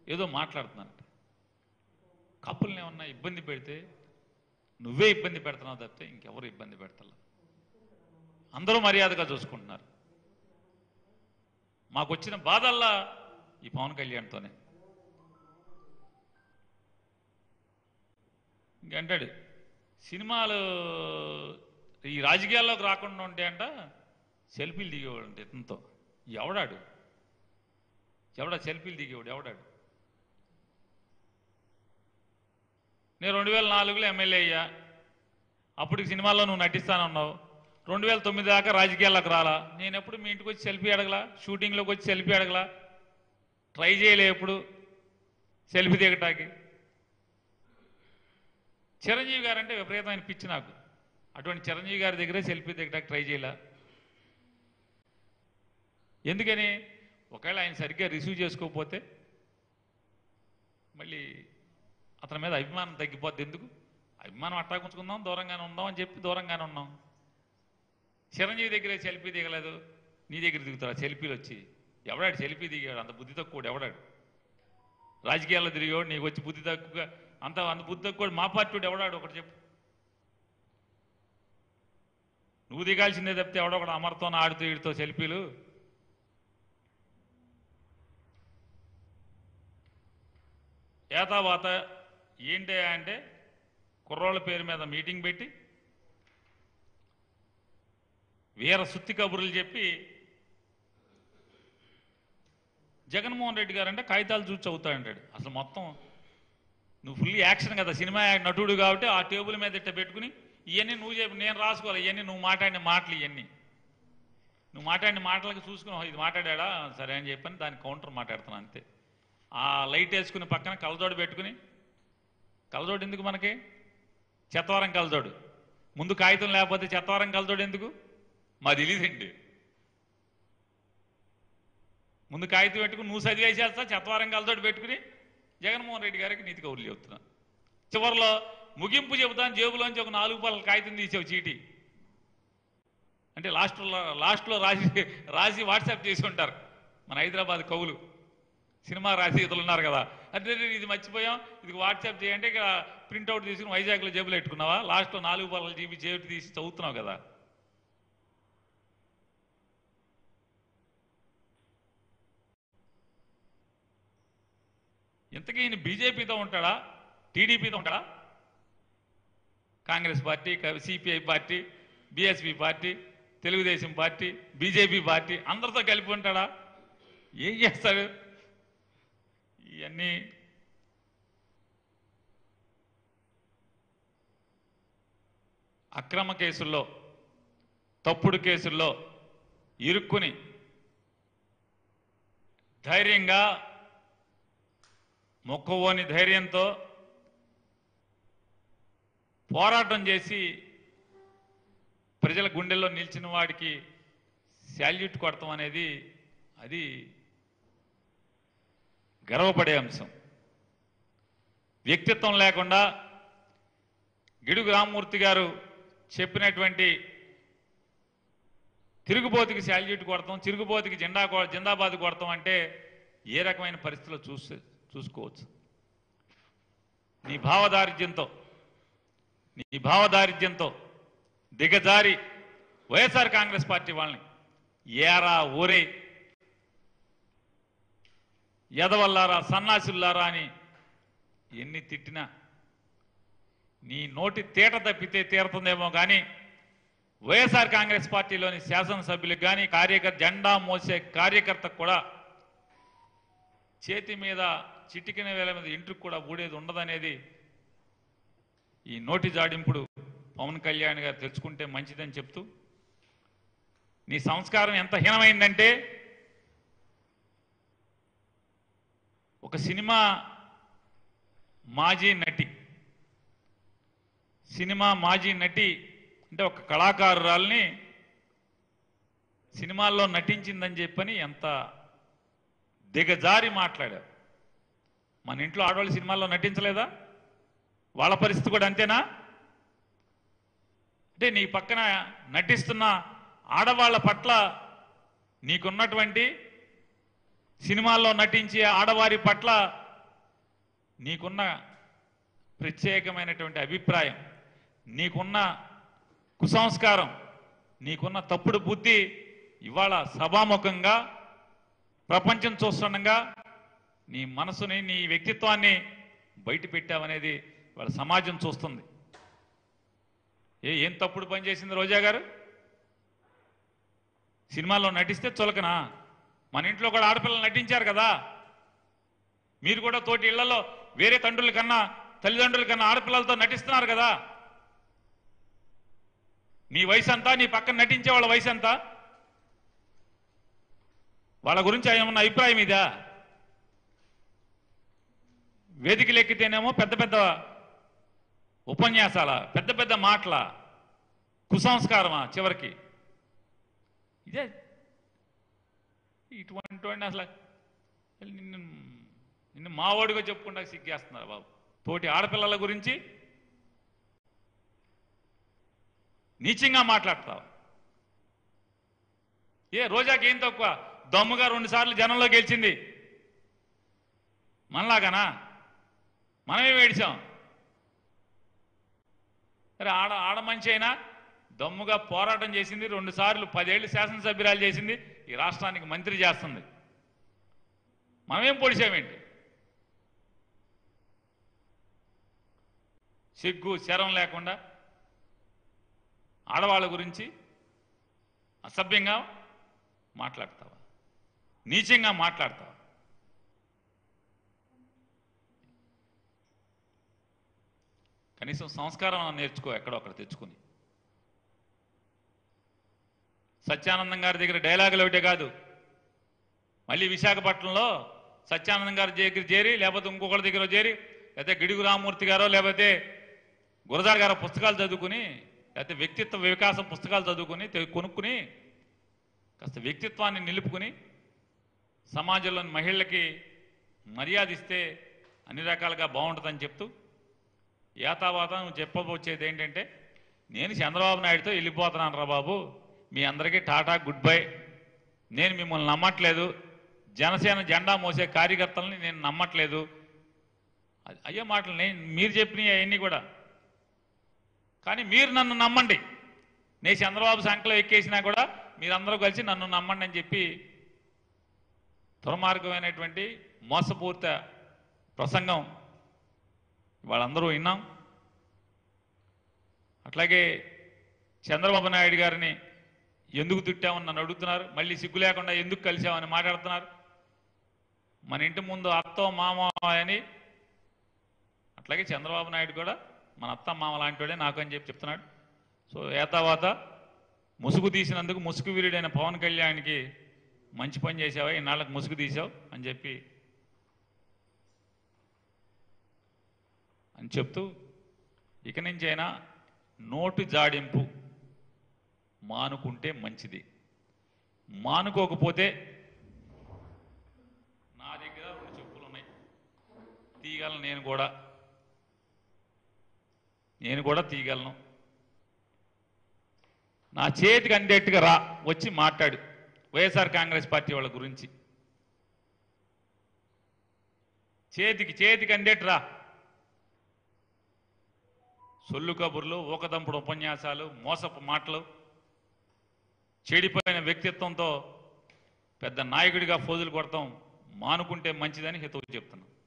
ఏదో మాట్లాడుతున్నానంట కప్పుల్ని ఏమన్నా ఇబ్బంది పెడితే నువ్వే ఇబ్బంది పెడుతున్నావు తప్పితే ఇంకెవరు ఇబ్బంది పెడతలా అందరూ మర్యాదగా చూసుకుంటున్నారు మాకు వచ్చిన బాధల్లా ఈ పవన్ కళ్యాణ్తోనే ఇంకంటాడు సినిమాలు ఈ రాజకీయాల్లోకి రాకుండా ఉంటే అంట సెల్ఫీలు దిగేవాడు అంటే ఇతనితో ఎవడాడు ఎవడా సెల్ఫీలు దిగేవాడు ఎవడాడు నేను రెండు వేల నాలుగులో ఎమ్మెల్యే అయ్యా అప్పటికి సినిమాల్లో నువ్వు నటిస్తానన్నావు రెండు వేల తొమ్మిది దాకా రాజకీయాల్లోకి రాలా నేను ఎప్పుడు మీ ఇంటికి వచ్చి సెల్ఫీ అడగలా షూటింగ్లోకి వచ్చి సెల్ఫీ అడగలా ట్రై చేయలే ఎప్పుడు సెల్ఫీ దిగటానికి చిరంజీవి గారు అంటే విపరీతమైన పిచ్చి నాకు అటువంటి చిరంజీవి గారి దగ్గరే సెల్ఫీ దిగటానికి ట్రై చేయలే ఎందుకని ఒకవేళ ఆయన సరిగ్గా రిసీవ్ చేసుకోకపోతే మళ్ళీ అతని మీద అభిమానం తగ్గిపోద్ది ఎందుకు అభిమానం అట్టా ఉంచుకుందాం దూరంగానే ఉందాం అని చెప్పి దూరంగానే ఉన్నాం చిరంజీవి దగ్గరే సెల్ఫీ దిగలేదు నీ దగ్గర దిగుతారా సెల్ఫీలు వచ్చి ఎవడాడు సెల్ఫీ దిగాడు అంత బుద్ధి తక్కువ ఎవడాడు రాజకీయాల్లో తిరిగాడు నీకు వచ్చి బుద్ధి తక్కువ అంత అంత బుద్ధి తక్కువ మా పార్టీ వాడు ఎవడాడు ఒకటి చెప్పు నువ్వు దిగాల్సిందే తప్పితే ఎవడో ఒకడు అమర్తో ఆడుతూ ఈడుతో సెల్ఫీలు ఏతావాత ఏంటి అంటే కుర్రోళ్ళ పేరు మీద మీటింగ్ పెట్టి వీర సుత్తి కబుర్లు చెప్పి జగన్మోహన్ రెడ్డి గారు అంటే కాగితాలు చూసి చదువుతాడంటాడు అసలు మొత్తం నువ్వు ఫుల్ యాక్షన్ కదా సినిమా యాక్- నటుడు కాబట్టి ఆ టేబుల్ మీద ఇట్ట పెట్టుకుని ఇవన్నీ నువ్వు చెప్పి నేను రాసుకోవాలి ఇవన్నీ నువ్వు మాట్లాడిన మాటలు ఇవన్నీ నువ్వు మాట్లాడిన మాటలకు చూసుకుని "ఓ, ఇది మాట్లాడా సరే అని చెప్పని దానికి కౌంటర్ మాట్లాడుతున్నాను అంతే ఆ లైట్ వేసుకుని పక్కన కలజోడు పెట్టుకుని కలజోడు ఎందుకు మనకి చెత్తవరం కలజోడు ముందు కాగితం లేకపోతే చెత్తవరం కలజోడు ఎందుకు మా తెలియదండి ముందు కాగితం పెట్టుకుని నువ్వు చదివేసేస్తా చెత్తవరం కలజోడు పెట్టుకుని జగన్మోహన్ రెడ్డి గారికి నీతి కౌరులు చెబుతున్నా చివరిలో ముగింపు చెబుతాను జేబులోంచి ఒక నాలుగు పళ్ళ కాగితం తీసావు చీటీ అంటే లాస్ట్లో లాస్ట్లో రాసి రాసి వాట్సాప్ చేసి ఉంటారు మన హైదరాబాద్ కవులు సినిమా రచయితలు ఉన్నారు కదా అంటే ఇది మర్చిపోయాం ఇది వాట్సాప్ చేయంటే ఇక ప్రింట్అవుట్ తీసుకుని వైజాగ్లో జేబులో పెట్టుకున్నావా లాస్ట్లో నాలుగు పళ్ళ జీబీ జేబు తీసి చదువుతున్నావు కదా ఇంతకీ ఈయన బీజేపీతో ఉంటాడా టీడీపీతో ఉంటాడా Congress party CPI party BSP party Telugu Desam party BJP party అందరితో కలిపి ఉంటాడా ఏం చేస్తాడు ఇవన్నీ అక్రమ కేసుల్లో తప్పుడు కేసుల్లో ఇరుక్కుని ధైర్యంగా మొక్కవోని ధైర్యంతో పోరాటం చేసి ప్రజల గుండెల్లో నిలిచిన వాడికి శాల్యూట్ కొడతాం అనేది అది గర్వపడే అంశం వ్యక్తిత్వం లేకుండా గిడుగు రామ్మూర్తి గారు చెప్పినటువంటి తిరుగుబోతుకి శాల్యూట్ కొడతాం తిరుగుబోతుకి జెండా కొ- జిందాబాద్ కొడతాం అంటే ఏ రకమైన పరిస్థితుల్లో చూసి చూసుకోవచ్చు నీ భావదారిద్ర్యంతో నీ భావదారిద్ర్యంతో దిగజారి వైఎస్ఆర్ కాంగ్రెస్ పార్టీ వాళ్ళని ఏరా ఊరే ఎదవల్లారా సన్నాసుల్లారా అని ఎన్ని తిట్టినా నీ నోటి తేట తప్పితే తీరుతుందేమో కానీ వైఎస్ఆర్ కాంగ్రెస్ పార్టీలోని శాసనసభ్యులకు కానీ కార్యకర్త జెండా మోసే కార్యకర్తకు కూడా చేతి మీద చిటికిన వేల మీద ఇంటికి కూడా ఊడేది ఉండదనేది ఈ నోటి జాడింపుడు పవన్ కళ్యాణ్ గారు తెచ్చుకుంటే మంచిదని చెప్తూ నీ సంస్కారం ఎంత హీనమైందంటే ఒక సినిమా మాజీ నటి సినిమా మాజీ నటి అంటే ఒక కళాకారురాల్ని సినిమాల్లో నటించిందని చెప్పని ఎంత దిగజారి మాట్లాడారు మన ఇంట్లో ఆడవాళ్ళు సినిమాల్లో నటించలేదా వాళ్ళ పరిస్థితి కూడా అంతేనా అంటే నీ పక్కన నటిస్తున్న ఆడవాళ్ళ పట్ల నీకున్నటువంటి సినిమాల్లో నటించే ఆడవారి పట్ల నీకున్న ప్రత్యేకమైనటువంటి అభిప్రాయం నీకున్న కుసంస్కారం నీకున్న తప్పుడు బుద్ధి ఇవాళ సభాముఖంగా ప్రపంచం చూస్తుండగా నీ మనసుని నీ వ్యక్తిత్వాన్ని బయట పెట్టావనేది వాళ్ళ సమాజం చూస్తుంది ఏ ఏం తప్పుడు పని చేసింది రోజా గారు సినిమాల్లో నటిస్తే చులకనా మన ఇంట్లో కూడా ఆడపిల్లలు నటించారు కదా మీరు కూడా తోటి ఇళ్లలో వేరే తండ్రుల కన్నా తల్లిదండ్రుల కన్నా ఆడపిల్లలతో నటిస్తున్నారు కదా నీ వయసు అంతా నీ పక్కన నటించే వాళ్ళ వయసు అంతా వాళ్ళ గురించి ఏమన్నా అభిప్రాయం ఇదా వేదికలు ఎక్కితేనేమో పెద్ద పెద్ద ఉపన్యాసాల పెద్ద పెద్ద మాటల కుసంస్కారమా చివరికి ఇదే ఇటువంటి వాడిని అసలు నిన్ను నిన్ను మావాడిగా చెప్పుకుంటా సిగ్గేస్తున్నారు బాబు తోటి ఆడపిల్లల గురించి నీచంగా మాట్లాడతావు ఏ రోజాకి ఏం తక్కువ దమ్ముగా రెండు సార్లు జనంలో గెలిచింది మనలాగానా మనమే వేడిచాం సరే ఆడ ఆడ మంచి అయినా దమ్ముగా పోరాటం చేసింది రెండు సార్లు పదేళ్ళు శాసనసభ్యురాలు చేసింది ఈ రాష్ట్రానికి మంత్రి చేస్తుంది మనమేం పొడిచామేంటి సిగ్గు శరం లేకుండా ఆడవాళ్ళ గురించి అసభ్యంగా మాట్లాడతావా నీచంగా మాట్లాడతావా కనీసం సంస్కారం అన్న నేర్చుకో ఎక్కడో అక్కడ తెచ్చుకుని సత్యానందం గారి దగ్గర డైలాగులు ఒకటే కాదు మళ్ళీ విశాఖపట్నంలో సత్యానందం గారి దగ్గర చేరి లేకపోతే ఇంకొకరి దగ్గర చేరి లేకపోతే గిడుగు రామమూర్తి గారో లేకపోతే గురజాడ గారు పుస్తకాలు చదువుకుని లేకపోతే వ్యక్తిత్వ వికాసం పుస్తకాలు చదువుకుని తె- కొనుక్కుని కాస్త వ్యక్తిత్వాన్ని నిలుపుకుని సమాజంలోని మహిళలకి మర్యాద ఇస్తే అన్ని రకాలుగా బాగుంటుందని చెప్తూ యాతావాత నువ్వు చెప్పబోచ్చేది ఏంటంటే నేను చంద్రబాబు నాయుడుతో వెళ్ళిపోతున్నాను రా బాబు మీ అందరికీ టాటా గుడ్ బై నేను మిమ్మల్ని నమ్మట్లేదు జనసేన జెండా మోసే కార్యకర్తలని నేను నమ్మట్లేదు అది- అయ్యే మాటలు నేను మీరు చెప్పినవి అవన్నీ కూడా కానీ మీరు నన్ను నమ్మండి నేను చంద్రబాబు సంఖ్యలో ఎక్కేసినా కూడా మీరందరూ కలిసి నన్ను నమ్మండి అని చెప్పి దుర్మార్గమైనటువంటి మోసపూరిత ప్రసంగం వాళ్ళందరూ విన్నాం అట్లాగే చంద్రబాబు నాయుడు గారిని ఎందుకు తిట్టామని నన్ను అడుగుతున్నారు మళ్ళీ సిగ్గు లేకుండా ఎందుకు కలిసామని మాట్లాడుతున్నారు మన ఇంటి ముందు అత్తో మామ అని అట్లాగే చంద్రబాబు నాయుడు కూడా మన అత్త మామ లాంటివాడే నాకు అని చెప్పి చెప్తున్నాడు సో ఏతావాత ముసుగు తీసినందుకు ముసుగు వీరుడైన పవన్ కళ్యాణ్కి మంచి పని చేసావా ఇన్నాళ్ళకి ముసుగు తీసావు అని చెప్పి అని చెప్తూ ఇక నుంచి అయినా నోటు జాడింపు మానుకుంటే మంచిది మానుకోకపోతే నా దగ్గర రెండు చెప్పులు ఉన్నాయి తీయగలను నేను కూడా నేను కూడా తీయగలను నా చేతికి అందేట్టుగా రా వచ్చి మాట్లాడు వైఎస్ఆర్ కాంగ్రెస్ పార్టీ వాళ్ళ గురించి చేతికి చేతికి అందేట్టు రా సొల్లు కబుర్లు ఊకదంపుడు ఉపన్యాసాలు మోసపు మాటలు చెడిపోయిన వ్యక్తిత్వంతో పెద్ద నాయకుడిగా ఫోజులు కొడతాం మానుకుంటే మంచిదని హితవు చెప్తున్నాం